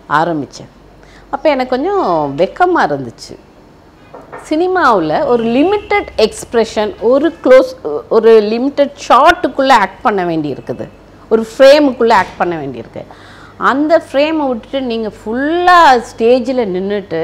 ஆரம்பித்தேன் அப்போ எனக்கு கொஞ்சம் வெக்கமாக இருந்துச்சு சினிமாவில் ஒரு லிமிட்டட் எக்ஸ்ப்ரெஷன் ஒரு க்ளோஸ் ஒரு லிமிட்டட் ஷார்ட்டுக்குள்ளே ஆக்ட் பண்ண வேண்டி இருக்குது ஒரு ஃப்ரேமுக்குள்ளே ஆக்ட் பண்ண வேண்டியிருக்கு அந்த ஃப்ரேமை விட்டுட்டு நீங்கள் ஃபுல்லாக ஸ்டேஜில் நின்றுட்டு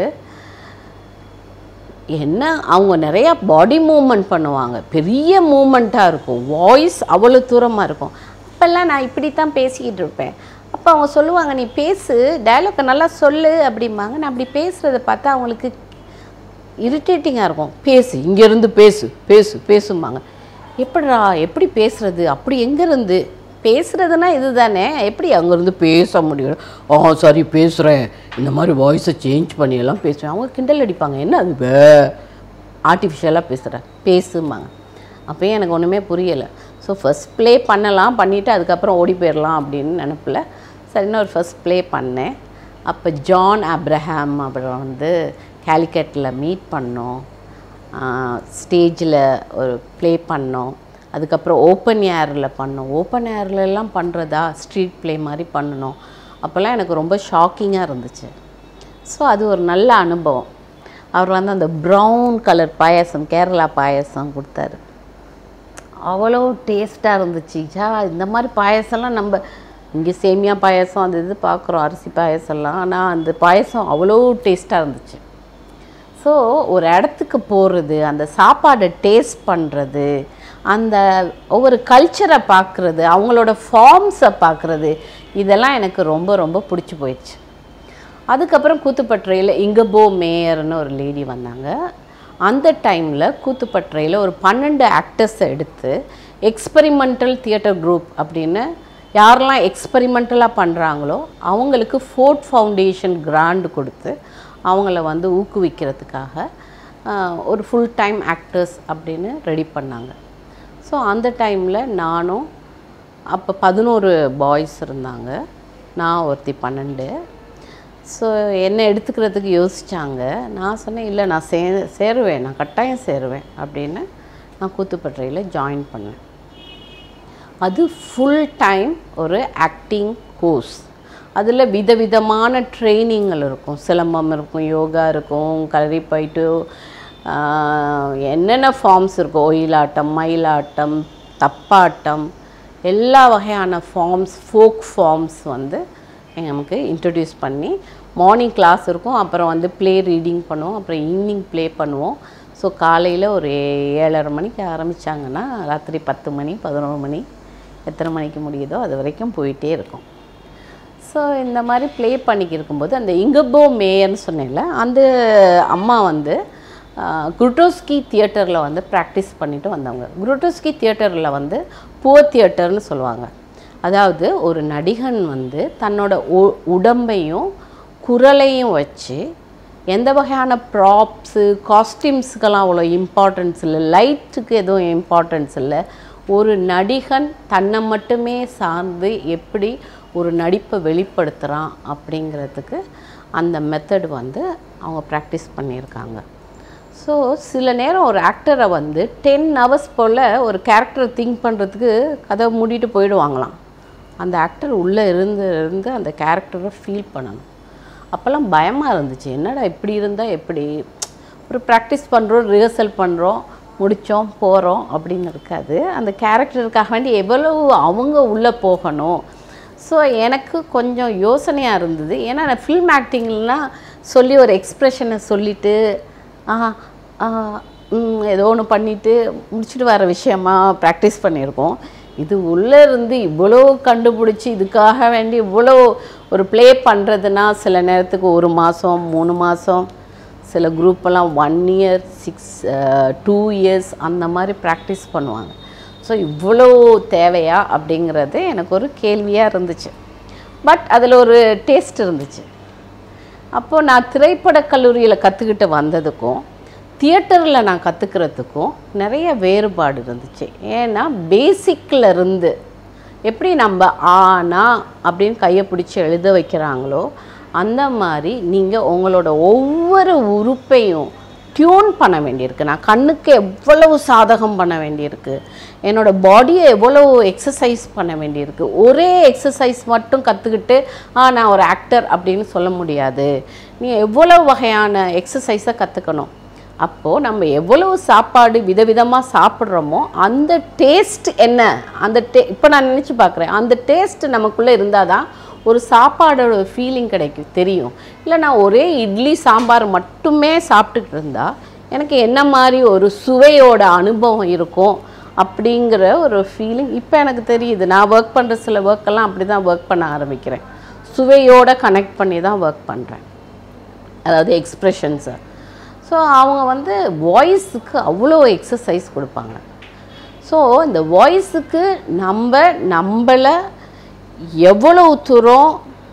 என்ன அவங்க நிறையா பாடி மூமெண்ட் பண்ணுவாங்க பெரிய மூமெண்ட்டாக இருக்கும் வாய்ஸ் அவ்வளோ தூரமாக இருக்கும் அப்போல்லாம் நான் இப்படி தான் பேசிக்கிட்டு இருப்பேன் அப்போ அவங்க சொல்லுவாங்க நீ பேசு டயலாக்கை நல்லா சொல்லு அப்படிம்பாங்க நான் அப்படி பேசுகிறத பார்த்தா அவங்களுக்கு இரிட்டேட்டிங்காக இருக்கும் பேசு இங்கேருந்து பேசு பேசு பேசும்பாங்க எப்படிடா எப்படி பேசுறது அப்படி எங்கேருந்து பேசுறதுனா இதுதானே எப்படி அங்கேருந்து பேச முடியும் ஆ சரி பேசுகிறேன் இந்த மாதிரி வாய்ஸை சேஞ்ச் பண்ணியெல்லாம் பேசுவேன் அவங்க கிண்டல் அடிப்பாங்க என்ன அது வே ஆர்டிஃபிஷியலாக பேசுகிறேன் பேசும்பாங்க அப்போயே எனக்கு ஒன்றுமே புரியலை ஸோ ஃபஸ்ட் ப்ளே பண்ணலாம் பண்ணிவிட்டு அதுக்கப்புறம் ஓடி போயிடலாம் அப்படின்னு நினப்பில் சரின்னு ஒரு ஃபஸ்ட் ப்ளே பண்ணேன் அப்போ ஜான் அப்ரஹாம் அப்புறம் வந்து கேலிக்கட்டில் மீட் பண்ணோம் ஸ்டேஜில் ஒரு ப்ளே பண்ணோம் அதுக்கப்புறம் ஓப்பன் ஏரில் பண்ணோம் ஓப்பன் ஏர்லலாம் பண்ணுறதா ஸ்ட்ரீட் ப்ளே மாதிரி பண்ணணும் அப்போல்லாம் எனக்கு ரொம்ப ஷாக்கிங்காக இருந்துச்சு ஸோ அது ஒரு நல்ல அனுபவம் அவர் வந்து அந்த ப்ரௌன் கலர் பாயாசம் கேரளா பாயாசம் கொடுத்தாரு அவ்வளோ டேஸ்ட்டாக இருந்துச்சு சா இந்த மாதிரி பாயசம்லாம் நம்ம இங்கே சேமியா பாயசம் அந்த இது பார்க்குறோம் அரிசி பாயசம்லாம் ஆனால் அந்த பாயசம் அவ்வளோ டேஸ்ட்டாக இருந்துச்சு ஸோ ஒரு இடத்துக்கு போகிறது அந்த சாப்பாடை டேஸ்ட் பண்ணுறது அந்த ஒவ்வொரு கல்ச்சரை பார்க்குறது அவங்களோட ஃபார்ம்ஸை பார்க்குறது இதெல்லாம் எனக்கு ரொம்ப ரொம்ப பிடிச்சி போயிடுச்சு அதுக்கப்புறம் கூத்துப்பட்டறையில் இங்கபோ மேயர்னு ஒரு லேடி வந்தாங்க அந்த டைமில் கூத்துப்பட்டறையில் ஒரு பன்னெண்டு ஆக்டர்ஸை எடுத்து எக்ஸ்பெரிமெண்டல் தியேட்டர் குரூப் அப்படின்னு யாரெல்லாம் எக்ஸ்பெரிமெண்டலாக பண்ணுறாங்களோ அவங்களுக்கு ஃபோர்ட் ஃபவுண்டேஷன் கிராண்ட் கொடுத்து அவங்கள வந்து ஊக்குவிக்கிறதுக்காக ஆஹ், ஒரு ஃபுல் டைம் ஆக்டர்ஸ் அப்படின்னு ரெடி பண்ணாங்க ஸோ அந்த டைமில் நானும் அப்போ பதினோரு பாய்ஸ் இருந்தாங்க நான் ஒருத்தி பன்னெண்டு ஸோ என்னை எடுத்துக்கிறதுக்கு யோசிச்சாங்க நான் சொன்னேன் இல்லை நான் சே சேருவேன் நான் கட்டாயம் சேருவேன் அப்படின்னு நான் கூத்துப்பட்டறையில் ஜாயின் பண்ணேன் அது ஃபுல் டைம் ஒரு ஆக்டிங் கோர்ஸ் அதில் விதவிதமான ட்ரைனிங்கள் இருக்கும் சிலம்பம் இருக்கும் யோகா இருக்கும் கலரி போயிட்டு என்னென்ன ஃபார்ம்ஸ் இருக்கும் ஒயிலாட்டம் மயிலாட்டம் தப்பாட்டம் எல்லா வகையான ஃபார்ம்ஸ் ஃபோக் ஃபார்ம்ஸ் வந்து நமக்கு இன்ட்ரடியூஸ் பண்ணி மார்னிங் கிளாஸ் இருக்கும் அப்புறம் வந்து ப்ளே ரீடிங் பண்ணுவோம் அப்புறம் ஈவினிங் ப்ளே பண்ணுவோம் ஸோ காலையில் ஒரு ஏழரை மணிக்கு ஆரம்பித்தாங்கன்னா ராத்திரி பத்து மணி பதினோரு மணி எத்தனை மணிக்கு முடியுதோ அது வரைக்கும் போயிட்டே இருக்கும் ஸோ இந்த மாதிரி ப்ளே பண்ணிக்கி இருக்கும்போது அந்த இங்கபோ மேயர்னு சொன்னேன்ல அந்த அம்மா வந்து குருட்டோஸ்கி தியேட்டரில் வந்து ப்ராக்டிஸ் பண்ணிட்டு வந்தவங்க குருட்டோஸ்கி தியேட்டரில் வந்து புவர் தியேட்டர்னு சொல்லுவாங்க அதாவது ஒரு நடிகன் வந்து தன்னோட உ- உடம்பையும் குரலையும் வச்சு எந்த வகையான ப்ராப்ஸு காஸ்டியூம்ஸுக்கெல்லாம் அவ்வளோ இம்பார்ட்டன்ஸ் இல்லை லைட்டுக்கு எதுவும் இம்பார்ட்டன்ஸ் இல்லை ஒரு நடிகன் தன்னை மட்டுமே சார்ந்து எப்படி ஒரு நடிப்பை வெளிப்படுத்துகிறான் அப்படிங்கிறதுக்கு அந்த மெத்தட் வந்து அவங்க ப்ராக்டிஸ் பண்ணியிருக்காங்க ஸோ சில நேரம் ஒரு ஆக்டரை வந்து டென் ஹவர்ஸ் போல் ஒரு கேரக்டரை திங்க் பண்ணுறதுக்கு கதை மூடிட்டு போயிடுவாங்களாம் அந்த ஆக்டர் உள்ளே இருந்து இருந்து அந்த கேரக்டரை ஃபீல் பண்ணணும் அப்போல்லாம் பயமாக இருந்துச்சு என்னடா இப்படி இருந்தால் எப்படி ஒரு ப்ராக்டிஸ் பண்ணுறோம் ரிஹர்சல் பண்ணுறோம் முடித்தோம் போகிறோம் அப்படின்னு இருக்காது அந்த கேரக்டருக்காக வேண்டி எவ்வளவு அவங்க உள்ளே போகணும் ஸோ எனக்கு கொஞ்சம் யோசனையாக இருந்தது ஏன்னா நான் ஃபில்ம் ஆக்டிங்லாம் சொல்லி ஒரு எக்ஸ்ப்ரெஷனை சொல்லிவிட்டு ஏதோ ஒன்று பண்ணிவிட்டு முடிச்சுட்டு வர விஷயமா ப்ராக்டிஸ் பண்ணியிருக்கோம் இது உள்ளே இருந்து இவ்வளோ கண்டுபிடிச்சி இதுக்காக வேண்டி இவ்வளோ ஒரு ப்ளே பண்ணுறதுனா சில நேரத்துக்கு ஒரு மாதம் மூணு மாதம் சில குரூப்பெல்லாம் one year six two years அந்த மாதிரி ப்ராக்டிஸ் பண்ணுவாங்க ஸோ இவ்வளோ தேவையா அப்படிங்கிறது எனக்கு ஒரு கேள்வியாக இருந்துச்சு பட் அதில் ஒரு டேஸ்ட் இருந்துச்சு அப்போது நான் திரைப்படக் கல்லூரியில் கற்றுக்கிட்டு வந்ததுக்கும் தியேட்டரில் நான் கற்றுக்கிறதுக்கும் நிறைய வேறுபாடு இருந்துச்சு ஏன்னா பேசிக்கில் இருந்து எப்படி நம்ம ஆனா அப்படின்னு கையை பிடிச்சி எழுத வைக்கிறாங்களோ அந்த மாதிரி நீங்கள் உங்களோட ஒவ்வொரு உறுப்பையும் டியூன் பண்ண வேண்டியிருக்கு நான் கண்ணுக்கு எவ்வளவு சாதகம் பண்ண வேண்டியிருக்கு என்னோட பாடியை எவ்வளவு எக்ஸசைஸ் பண்ண வேண்டியிருக்கு ஒரே எக்ஸசைஸ் மட்டும் கற்றுக்கிட்டு ஆ நான் ஒரு ஆக்டர் அப்படின்னு சொல்ல முடியாது நீ எவ்வளவு வகையான எக்ஸசைஸை கற்றுக்கணும் அப்போது நம்ம எவ்வளவு சாப்பாடு விதவிதமாக சாப்பிட்றோமோ அந்த டேஸ்ட் என்ன அந்த டே இப்போ நான் நினச்சி பார்க்குறேன் அந்த டேஸ்ட் நமக்குள்ளே இருந்தால் தான் ஒரு சாப்பாடோட ஃபீலிங் கிடைக்கும் தெரியும் இல்லை நான் ஒரே இட்லி சாம்பார் மட்டுமே சாப்பிட்டுட்டு இருந்தா எனக்கு என்ன மாதிரி ஒரு சுவையோட அனுபவம் இருக்கும் அப்படிங்கிற ஒரு ஃபீலிங் இப்போ எனக்கு தெரியுது நான் ஒர்க் பண்ணுற சில ஒர்க்கெல்லாம் அப்படி தான் ஒர்க் பண்ண ஆரம்பிக்கிறேன் சுவையோட கனெக்ட் பண்ணி தான் ஒர்க் பண்ணுறேன் அதாவது எக்ஸ்ப்ரெஷன்ஸை ஸோ அவங்க வந்து வாய்ஸுக்கு அவ்வளோ எக்ஸசைஸ் கொடுப்பாங்க ஸோ இந்த வாய்ஸுக்கு நம்ம நம்மளை எவ்வளவு தூரம்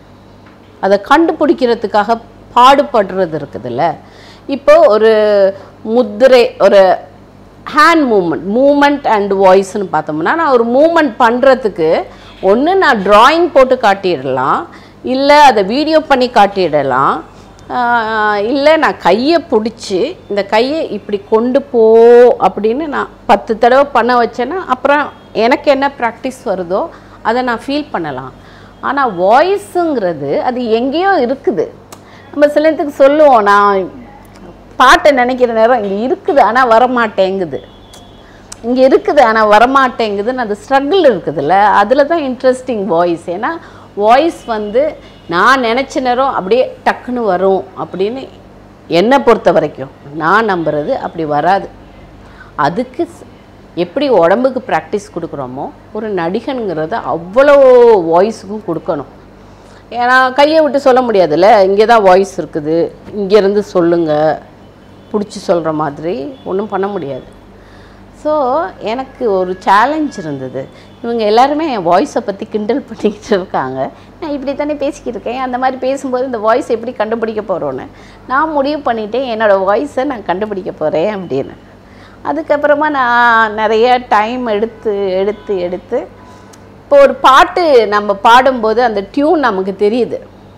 அதை கண்டுபிடிக்கிறதுக்காக பாடுபடுறது இருக்குதுல்ல இப்போ ஒரு முத்திரை ஒரு ஹேண்ட் மூமெண்ட் மூமெண்ட் அண்ட் வாய்ஸ்னு பார்த்தோம்னா நான் ஒரு மூமெண்ட் பண்ணுறதுக்கு ஒன்று நான் drawing போட்டு காட்டிடலாம் இல்லை அதை வீடியோ பண்ணி காட்டிடலாம் ஆஹ் இல்லை நான் கையை பிடிச்சி இந்த கையை இப்படி கொண்டு போ அப்படின்னு நான் பத்து தடவை பண்ண வச்சேன்னா அப்புறம் எனக்கு என்ன ப்ராக்டிஸ் வருதோ அதை நான் ஃபீல் பண்ணலாம் ஆனால் வாய்ஸுங்கிறது அது எங்கேயோ இருக்குது நம்ம சில நேரத்துக்கு சொல்லுவோம் நான் பாட்டை நினைக்கிற நேரம் இங்கே இருக்குது ஆனால் வரமாட்டேங்குது இங்கே இருக்குது ஆனால் வரமாட்டேங்குதுன்னு அது ஸ்ட்ரகிள் இருக்குதுல்ல அதில் தான் இன்ட்ரெஸ்டிங் வாய்ஸ் ஏன்னா வாய்ஸ் வந்து நான் நினச்ச நேரம் அப்படியே டக்குன்னு வரும் அப்படின்னு என்னை பொறுத்த வரைக்கும் நான் நம்புறது அப்படி வராது அதுக்கு ஸ்- எப்படி உடம்புக்கு ப்ராக்டிஸ் கொடுக்குறோமோ ஒரு நடிகனுங்கிறத அவ்வளோ வாய்ஸுக்கும் கொடுக்கணும் ஏன்னா கையை விட்டு சொல்ல முடியாதுல்ல இங்கே தான் வாய்ஸ் இருக்குது இங்கேருந்து சொல்லுங்கள் பிடிச்சி சொல்கிற மாதிரி ஒன்றும் பண்ண முடியாது ஸோ எனக்கு ஒரு சேலஞ்ச் இருந்தது இவங்க எல்லாருமே என் வாய்ஸை பற்றி கிண்டல் பண்ணிக்கிட்டு இருக்காங்க நான் இப்படி தானே பேசிக்கிட்டு இருக்கேன் அந்த மாதிரி பேசும்போது இந்த வாய்ஸ் எப்படி கண்டுபிடிக்க போகிறோன்னு நான் முடிவு பண்ணிட்டேன் என்னோடய வாய்ஸை நான் கண்டுபிடிக்க போகிறேன் அப்படின்னு அதுக்கப்புறமா நான் நிறைய டைம் எடுத்து எடுத்து எடுத்து இப்போ ஒரு பாட்டு நம்ம பாடும்போது அந்த டியூன் நமக்கு தெரியுது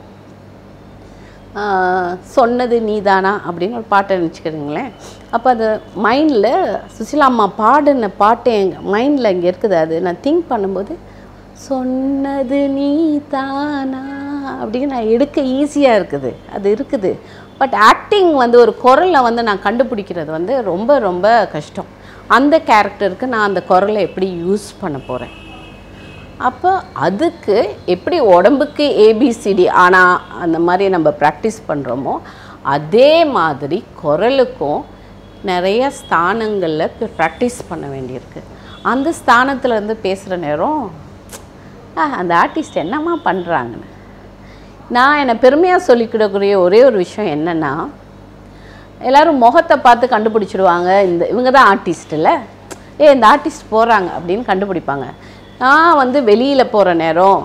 ஆஹ் சொன்னது நீதானா அப்படின்னு ஒரு பாட்டை நினச்சிக்கிறீங்களேன் அப்போ அது மைண்டில் சுசிலா அம்மா பாடின பாட்டு எங்கள் மைண்டில் இங்கே இருக்குது அது நான் திங்க் பண்ணும்போது சொன்னது நீ தானா அப்படின்னு நான் எடுக்க ஈஸியாக இருக்குது அது இருக்குது பட் ஆக்டிங் வந்து ஒரு குரலை வந்து நான் கண்டுபிடிக்கிறது வந்து ரொம்ப ரொம்ப கஷ்டம் அந்த கேரக்டருக்கு நான் அந்த குரலை எப்படி யூஸ் பண்ண போகிறேன் அப்போ அதுக்கு எப்படி உடம்புக்கு ஏபிசிடி ஆனால் அந்த மாதிரி நம்ம ப்ராக்டிஸ் பண்ணுறோமோ அதே மாதிரி குரலுக்கும் நிறைய ஸ்தானங்களில் ப்ராக்டிஸ் பண்ண வேண்டியிருக்கு அந்த ஸ்தானத்துல இருந்து பேசுகிற நேரம் "ஆ, அந்த ஆர்டிஸ்ட் என்னம்மா பண்ணுறாங்கன்னு நான் என்னை பெருமையாக சொல்லிக்கிடக்கூடிய ஒரே ஒரு விஷயம் என்னென்னா எல்லாரும் முகத்தை பார்த்து கண்டுபிடிச்சிடுவாங்க இந்த இவங்க தான் ஆர்டிஸ்ட் இல்லை ஏ இந்த ஆர்டிஸ்ட் போகிறாங்க அப்படின்னு கண்டுபிடிப்பாங்க நான் வந்து வெளியில் போகிற நேரம்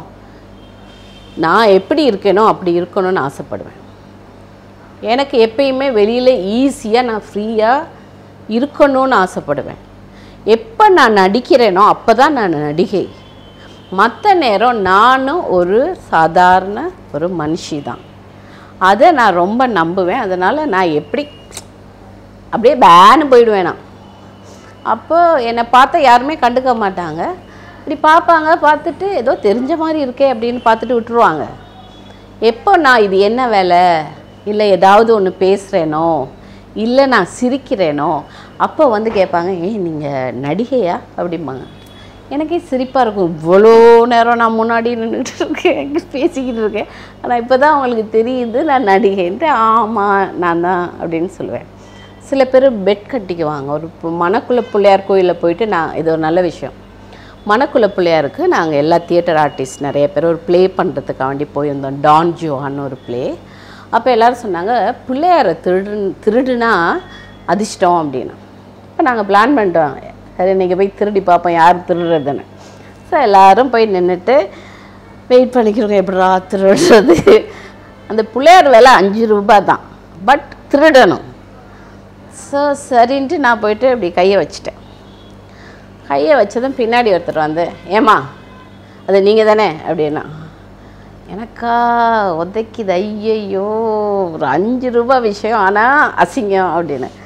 நான் எப்படி இருக்கேனோ அப்படி இருக்கணும்னு ஆசைப்படுவேன் எனக்கு எப்பயுமே வெளியில் ஈஸியாக நான் ஃப்ரீயாக இருக்கணும்னு ஆசைப்படுவேன் எப்போ நான் நடிக்கிறேனோ அப்போ தான் நான் நடிகை மற்ற நேரம் நானும் ஒரு சாதாரண ஒரு மனுஷி தான் அதை நான் ரொம்ப நம்புவேன் அதனால் நான் எப்படி அப்படியே பேன்னு போயிடுவேன் நான் அப்போ என்னை பார்த்தா யாருமே கண்டுக்க மாட்டாங்க இப்படி பார்ப்பாங்க பார்த்துட்டு ஏதோ தெரிஞ்ச மாதிரி இருக்கே அப்படின்னு பார்த்துட்டு விட்டுருவாங்க எப்போ நான் இது என்ன வேலை இல்லை ஏதாவது ஒன்று பேசுகிறேனோ இல்லை நான் சிரிக்கிறேனோ அப்போ வந்து கேட்பாங்க ஏய் நீங்கள் நடிகையா அப்படிம்பாங்க எனக்கே சிரிப்பாக இருக்கும் இவ்வளோ நேரம் நான் முன்னாடி நின்றுட்டு இருக்கேன் பேசிக்கிட்டு இருக்கேன் ஆனால் இப்போ தான் அவங்களுக்கு தெரியுது நான் நடிகைன்ட்டு ஆமாம் நான் தான் அப்படின்னு சொல்லுவேன் சில பேர் பெட் கட்டிக்குவாங்க ஒரு பு- மணக்குள பிள்ளையார் கோயிலில் போயிட்டு நான் இது ஒரு நல்ல விஷயம் மணக்குள பிள்ளையாருக்கு நாங்கள் எல்லா தியேட்டர் ஆர்டிஸ்ட் நிறைய பேர் ஒரு ப்ளே பண்ணுறதுக்காக வேண்டி போயிருந்தோம் டான் ஜோஹான்னு ஒரு ப்ளே அப்போ எல்லாரும் சொன்னாங்க பிள்ளையாரை திருடு திருடுனா அதிர்ஷ்டம் அப்படின்னு இப்போ நாங்கள் பிளான் பண்ணிட்டோம் சரி இன்றைக்கி போய் திருடி பார்ப்போம் யார் திருடுறதுன்னு ஸோ எல்லாரும் போய் நின்றுட்டு வெயிட் பண்ணிக்கிறோங்க எப்படிடா திருடுறது அந்த பிள்ளையார் விலை அஞ்சு ரூபாய் தான் பட் திருடணும் ஸோ சரின்ட்டு நான் போயிட்டு இப்படி கையை வச்சிட்டேன் கையை வச்சதும் பின்னாடி ஒருத்தர் வந்து ஏம்மா அது நீங்கள் தானே அப்படின்னா எனக்கா உதைக்குது ஐயையோ ஒரு அஞ்சு ரூபாய் விஷயம் ஆனால் அசிங்கம் அப்படின்னு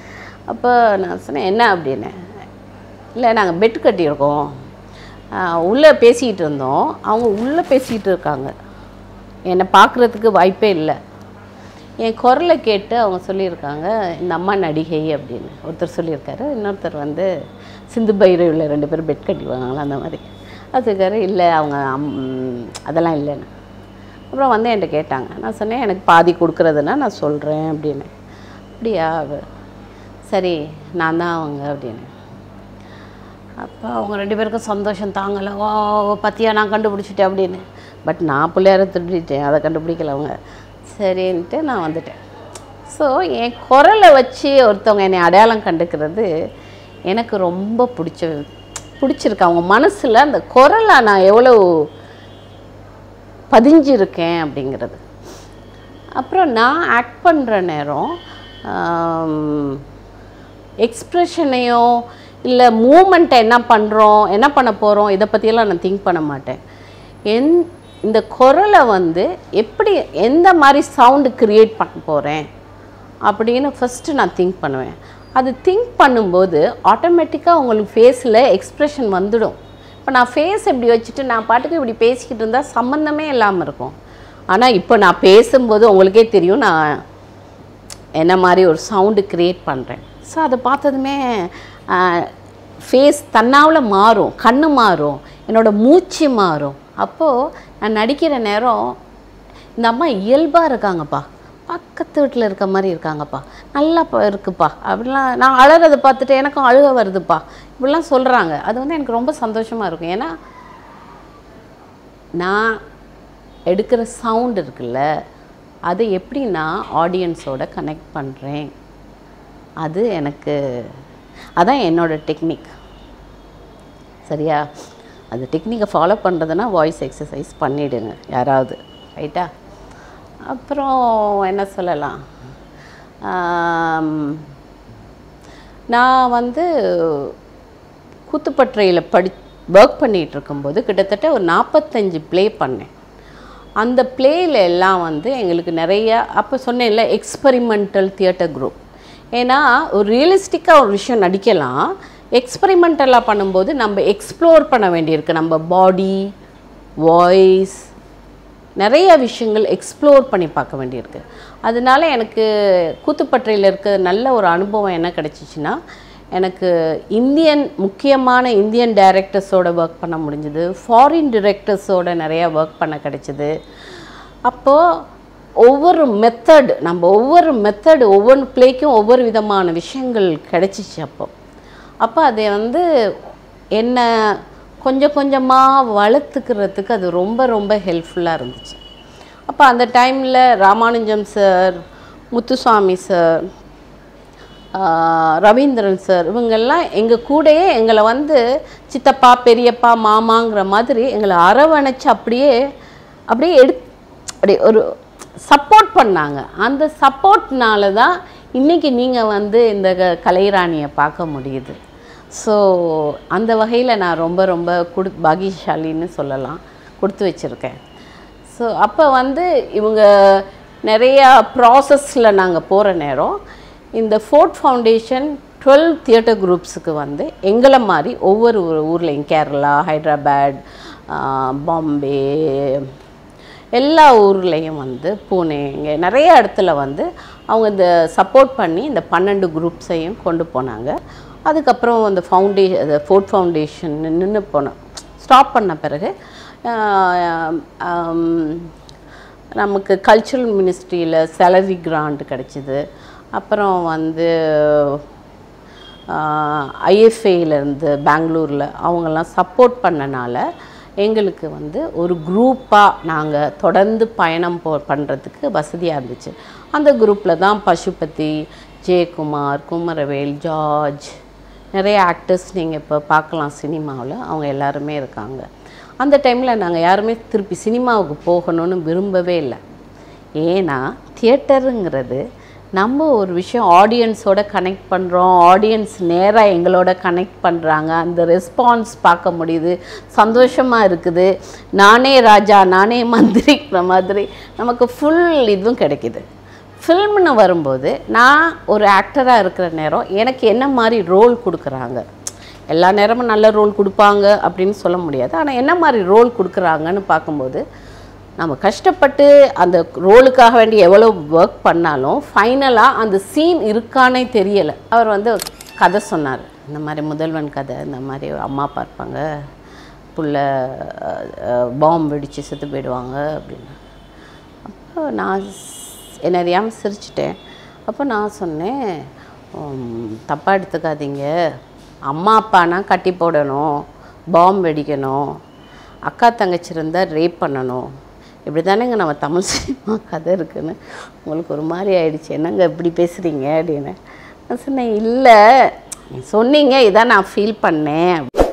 அப்போ நான் சொன்னேன் என்ன அப்படின்னு இல்லை நாங்கள் பெட் கட்டியிருக்கோம் உள்ளே பேசிக்கிட்டு இருந்தோம் அவங்க உள்ளே பேசிக்கிட்டு இருக்காங்க என்னை பார்க்குறதுக்கு வாய்ப்பே இல்லை என் குரலை கேட்டு அவங்க சொல்லியிருக்காங்க இந்த அம்மா நடிகை அப்படின்னு ஒருத்தர் சொல்லியிருக்காரு இன்னொருத்தர் வந்து சிந்து பைரவியில் ரெண்டு பேரும் பெட் கட்டிவாங்களா அந்த மாதிரி அதுக்காரு இல்லை அவங்க அம், அதெல்லாம் இல்லைன்னு அப்புறம் வந்து என்கிட்ட கேட்டாங்க நான் சொன்னேன் எனக்கு பாதி கொடுக்குறதுன்னா நான் சொல்கிறேன் அப்படின்னு அப்படியா அவ- சரி நான் தான் அவங்க அப்படின்னு அப்போ அவங்க ரெண்டு பேருக்கும் சந்தோஷம் தாங்கலை ஓ பத்தியா நான் கண்டுபிடிச்சிட்டேன் அப்படின்னு பட் நான் பிள்ளையார திருடிட்டேன் அதை கண்டுபிடிக்கல அவங்க சரின்ட்டு நான் வந்துட்டேன் ஸோ என் குரலை வச்சு ஒருத்தவங்க என்னை அடையாளம் கண்டுக்கிறது எனக்கு ரொம்ப பிடிச்ச பிடிச்சிருக்கு அவங்க மனசில் அந்த குரலை நான் எவ்வளோ பதிஞ்சிருக்கேன் அப்படிங்கிறது அப்புறம் நான் ஆக்ட் பண்ணுற நேரம் எக்ஸ்ப்ரெஷனையோ இல்லை மூமெண்ட்டை என்ன பண்ணுறோம் என்ன பண்ண போகிறோம் இதை பற்றியெல்லாம் நான் திங்க் பண்ண மாட்டேன் என் இந்த குரலை வந்து எப்படி எந்த மாதிரி சவுண்டு க்ரியேட் பண்ண போகிறேன் அப்படின்னு ஃபஸ்ட்டு நான் திங்க் பண்ணுவேன் அது திங்க் பண்ணும்போது ஆட்டோமேட்டிக்காக உங்களுக்கு ஃபேஸில் எக்ஸ்ப்ரெஷன் வந்துடும் இப்போ நான் ஃபேஸ் இப்படி வச்சுட்டு நான் பாட்டுக்கு இப்படி பேசிக்கிட்டு இருந்தால் சம்மந்தமே இல்லாமல் இருக்கும் ஆனால் இப்போ நான் பேசும்போது உங்களுக்கே தெரியும் நான் என்ன மாதிரி ஒரு சவுண்டு க்ரியேட் பண்ணுறேன் ஸோ அதை பார்த்ததுமே ஃபேஸ் தன்னாவில் மாறும் கண்ணு மாறும் என்னோட மூச்சு மாறும் அப்போது நான் நடிக்கிற நேரம் இந்த அம்மா இயல்பாக இருக்காங்கப்பா பக்கத்து வீட்டில் இருக்க மாதிரி இருக்காங்கப்பா நல்லா ப- இருக்குப்பா அப்படிலாம் நான் அழறதை பார்த்துட்டு எனக்கும் அழுக வருதுப்பா இப்படிலாம் சொல்கிறாங்க அது வந்து எனக்கு ரொம்ப சந்தோஷமாக இருக்கும் ஏன்னா நான் எடுக்கிற சவுண்ட் இருக்குல்ல அதை எப்படி நான் ஆடியன்ஸோட கனெக்ட் பண்ணுறேன் அது எனக்கு அதான் என்னோட டெக்னிக் சரியா அந்த டெக்னிக்கை ஃபாலோ பண்ணுறதுனா வாய்ஸ் எக்ஸசைஸ் பண்ணிவிடுங்க யாராவது ரைட்டா அப்புறம் என்ன சொல்லலாம் ஆம், நான் வந்து கூத்துப்பற்றையில் படி ஒர்க் பண்ணிகிட்டு இருக்கும்போது கிட்டத்தட்ட ஒரு நாற்பத்தஞ்சு ப்ளே பண்ணேன் அந்த பிளேயில் எல்லாம் வந்து எங்களுக்கு நிறைய அப்போ சொன்னேன்ல எக்ஸ்பெரிமெண்டல் தியேட்டர் குரூப் ஏன்னா ஒரு ரியலிஸ்டிக்காக ஒரு விஷயம் நடிக்கலாம் எக்ஸ்பெரிமெண்டலாக பண்ணும்போது நம்ம எக்ஸ்ப்ளோர் பண்ண வேண்டியிருக்கு நம்ம பாடி வாய்ஸ் நிறைய விஷயங்கள் எக்ஸ்ப்ளோர் பண்ணி பார்க்க வேண்டியிருக்கு அதனால எனக்கு கூத்துப்பற்றையில் இருக்க நல்ல ஒரு அனுபவம் என்ன கிடச்சிச்சின்னா எனக்கு இந்தியன் முக்கியமான இந்தியன் டைரக்டர்ஸோட ஒர்க் பண்ண முடிஞ்சுது ஃபாரின் டிரெக்டர்ஸோட நிறைய ஒர்க் பண்ண கிடைச்சிது அப்போது ஒவ்வொரு மெத்தட் நம்ம ஒவ்வொரு மெத்தட் ஒவ்வொரு பிளேக்கும் ஒவ்வொரு விதமான விஷயங்கள் கிடைச்சிச்சு அப்போ அப்போ அதை வந்து என்ன கொஞ்சம் கொஞ்சமாக வளர்த்துக்கிறதுக்கு அது ரொம்ப ரொம்ப ஹெல்ப்ஃபுல்லாக இருந்துச்சு அப்போ அந்த டைமில் ராமானுஜம் சார் முத்துசாமி சார் ஆஹ் ரவீந்திரன் சார் இவங்கெல்லாம் எங்கள் கூடயே எங்களை வந்து சித்தப்பா பெரியப்பா மாமாங்கிற மாதிரி எங்களை அரவணைச்சு அப்படியே அப்படியே எடு அப்படியே ஒரு சப்போர்ட் பண்ணாங்க அந்த சப்போர்ட்னால தான் இன்றைக்கி நீங்கள் வந்து இந்த க- கலைராணியை பார்க்க முடியுது ஸோ அந்த வகையில் நான் ரொம்ப ரொம்ப குடு பாகியசாலின்னு சொல்லலாம் கொடுத்து வச்சுருக்கேன் ஸோ அப்போ வந்து இவங்க நிறையா ப்ராசஸில் நாங்கள் போகிற நேரம் இந்த ஃபோர்ட் ஃபவுண்டேஷன் டுவெல் தியேட்டர் குரூப்ஸுக்கு வந்து எங்களை மாதிரி ஒவ்வொரு ஊர் ஊர்லேயும் கேரளா ஹைதராபாத் பாம்பே எல்லா ஊர்லேயும் வந்து பூனே இங்கே நிறைய இடத்துல வந்து அவங்க இந்த சப்போர்ட் பண்ணி இந்த பன்னெண்டு குரூப்ஸையும் கொண்டு போனாங்க அதுக்கப்புறம் அந்த ஃபவுண்டேஷன் அந்த ஃபோர்ட் ஃபவுண்டேஷன் நின்று போனோம் ஸ்டாப் பண்ண பிறகு ஆஹ், ஆம், நமக்கு கல்ச்சுரல் மினிஸ்ட்ரியில் சேலரி கிராண்ட் கிடச்சிது அப்புறம் வந்து ஐஎஃப்ஏலேருந்து பெங்களூரில் அவங்கெல்லாம் சப்போர்ட் பண்ணனால எங்களுக்கு வந்து ஒரு குரூப்பாக நாங்கள் தொடர்ந்து பயணம் போ பண்ணுறதுக்கு வசதியாக இருந்துச்சு அந்த குரூப்பில் தான் பசுபதி ஜெயக்குமார் குமரவேல் ஜார்ஜ் நிறைய ஆக்டர்ஸ் நீங்கள் இப்போ பார்க்கலாம் சினிமாவில் அவங்க எல்லாருமே இருக்காங்க அந்த டைமில் நாங்கள் யாருமே திருப்பி சினிமாவுக்கு போகணும்னு விரும்பவே இல்லை ஏன்னா தியேட்டருங்கிறது நம்ம ஒரு விஷயம் ஆடியன்ஸோட கனெக்ட் பண்ணுறோம் ஆடியன்ஸ் நேராக எங்களோட கனெக்ட் பண்ணுறாங்க அந்த ரெஸ்பான்ஸ் பார்க்க முடியுது சந்தோஷமாக இருக்குது நானே ராஜா நானே மந்திரிங்கிற மாதிரி நமக்கு ஃபுல் இதுவும் கிடைக்குது ஃபில்ம்னு வரும்போது நான் ஒரு ஆக்டராக இருக்கிற நேரம் எனக்கு என்ன மாதிரி ரோல் கொடுக்குறாங்க எல்லா நேரமும் நல்ல ரோல் கொடுப்பாங்க அப்படின்னு சொல்ல முடியாது ஆனால் என்ன மாதிரி ரோல் கொடுக்குறாங்கன்னு பார்க்கும்போது நம்ம கஷ்டப்பட்டு அந்த ரோலுக்காக வேண்டி எவ்வளோ ஒர்க் பண்ணாலும் ஃபைனலாக அந்த சீன் இருக்கானே தெரியலை அவர் வந்து கதை சொன்னார் இந்த மாதிரி முதல்வன் கதை இந்த மாதிரி ஒரு அம்மா அப்பா இருப்பாங்க புள்ள பாம்பு வெடித்து செத்து போயிடுவாங்க அப்படின்னு அப்போ நான் ஸ்- என்ன அறியாமல் சிரிச்சிட்டேன் அப்போ நான் சொன்னேன் "உம், தப்பா எடுத்துக்காதீங்க அம்மா அப்பானா கட்டி போடணும் பாம்பு வெடிக்கணும் அக்கா தங்கச்சி இருந்தால் ரேப் பண்ணணும் இப்படி தானேங்க நம்ம தமிழ் சினிமா கதை இருக்குன்னு உங்களுக்கு ஒரு மாதிரி ஆயிடுச்சு என்னங்க இப்படி பேசுகிறீங்க அப்படின்னு நான் சொன்னேன் இல்லை சொன்னீங்க இதான் நான் ஃபீல் பண்ணேன்